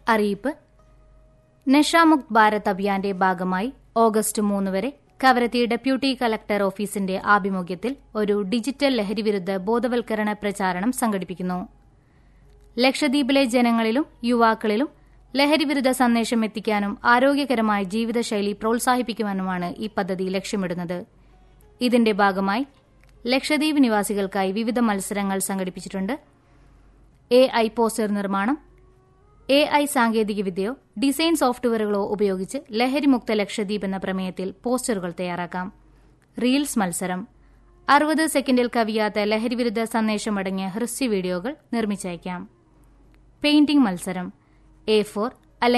അറിയിപ്പ് നഷാമുക്ത് ഭാരത് അഭിയാന്റെ ഭാഗമായി ഓഗസ്റ്റ് മൂന്ന് വരെ കവരത്തി ഡെപ്യൂട്ടി കലക്ടർ ഓഫീസിന്റെ ആഭിമുഖ്യത്തിൽ ഒരു ഡിജിറ്റൽ ലഹരിവിരുദ്ധ ബോധവൽക്കരണ പ്രചാരണം സംഘടിപ്പിക്കുന്നു ലക്ഷദ്വീപിലെ ജനങ്ങളിലും യുവാക്കളിലും ലഹരിവിരുദ്ധ സന്ദേശം എത്തിക്കാനും ആരോഗ്യകരമായ ജീവിതശൈലി പ്രോത്സാഹിപ്പിക്കുവാനുമാണ് ഈ പദ്ധതി ലക്ഷ്യമിടുന്നത് ഇതിന്റെ ഭാഗമായി ലക്ഷദ്വീപ് നിവാസികൾക്കായി വിവിധ മത്സരങ്ങൾ സംഘടിപ്പിച്ചിട്ടുണ്ട് എ ഐ പോസ്റ്റർ നിർമ്മാണം എ ഐ സാങ്കേതികവിദ്യയോ ഡിസൈൻ സോഫ്റ്റ്വെയറുകളോ ഉപയോഗിച്ച് ലഹരിമുക്ത ലക്ഷദ്വീപ് എന്ന പ്രമേയത്തിൽ പോസ്റ്ററുകൾ തയ്യാറാക്കാം റീൽസ് മത്സരം അറുപത് സെക്കൻഡിൽ കവിയാത്ത ലഹരിവിരുദ്ധ സന്ദേശമടങ്ങിയ ഹ്രസ്വ വീഡിയോകൾ നിർമ്മിച്ചയക്കാം പെയിന്റിംഗ് മത്സരം എ ഫോർ